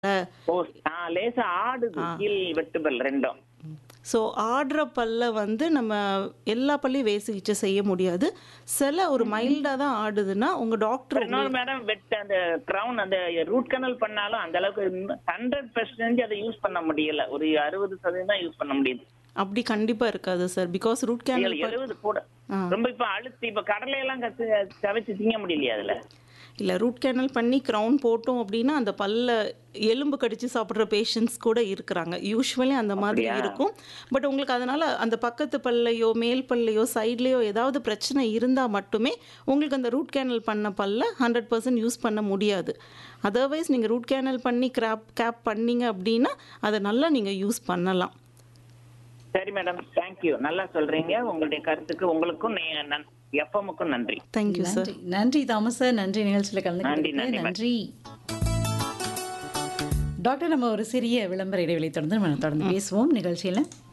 ஓ ஆ லேசா ஆடுது ஆ. கீழ் வெட்டுபல் ரெண்டும் ஸோ ஆடுற பல்ல வந்து நம்ம எல்லா பல்லையும் வே சிகிச்சை செய்ய முடியாது சில ஒரு மைல்டாக தான் ஆடுதுன்னா உங்கள் டாக்டர் இன்னொரு மேடம் வெட் அந்த கிரவுன் அந்த ரூட் கனல் பண்ணாலும் அந்த அளவுக்கு ஹண்ட்ரட் பெர்சன்டேஜ் அதை யூஸ் பண்ண முடியல ஒரு அறுபது சதவீதம் தான் யூஸ் பண்ண முடியுது அப்படி கண்டிப்பாக இருக்காது சார் பிகாஸ் ரூட் கேனல் எழுபது கூட ஆ. ரொம்ப இப்ப அழுத்தி இப்ப கடலையெல்லாம் கத்து சவைச்சு திங்க முடியலையா அதுல இல்லை ரூட் கேனல் பண்ணி க்ரௌன் போட்டோம் அப்படின்னா அந்த பல்ல எலும்பு கடிச்சு சாப்பிட்ற பேஷண்ட்ஸ் கூட இருக்கிறாங்க யூஸ்வலி அந்த மாதிரி அப்படியா? இருக்கும் பட் உங்களுக்கு அதனால அந்த பக்கத்து பல்லையோ மேல் பல்லையோ சைட்லேயோ ஏதாவது பிரச்சனை இருந்தால் மட்டுமே உங்களுக்கு அந்த ரூட் கேனல் பண்ண பல்ல ஹண்ட்ரட் பர்சன்ட் யூஸ் பண்ண முடியாது அதர்வைஸ் நீங்கள் ரூட் கேனல் பண்ணி கிராப் கேப் பண்ணீங்க அப்படின்னா அதை நல்லா நீங்கள் யூஸ் பண்ணலாம் சரி மேடம் தேங்க்யூ நல்லா சொல்றீங்க உங்களுடைய கருத்துக்கு உங்களுக்கும் எஃப்எம்முக்கும் நன்றி தேங்க்யூ சார் நன்றி நன்றி தாமஸ் சார் நன்றி நிகழ்ச்சியில் நன்றி, கலந்து நன்றி, நன்றி டாக்டர் நம்ம ஒரு சிறிய விளம்பர இடைவெளி தொடர்ந்து நம்ம தொடர்ந்து பேசுவோம் நிகழ்ச்சியில்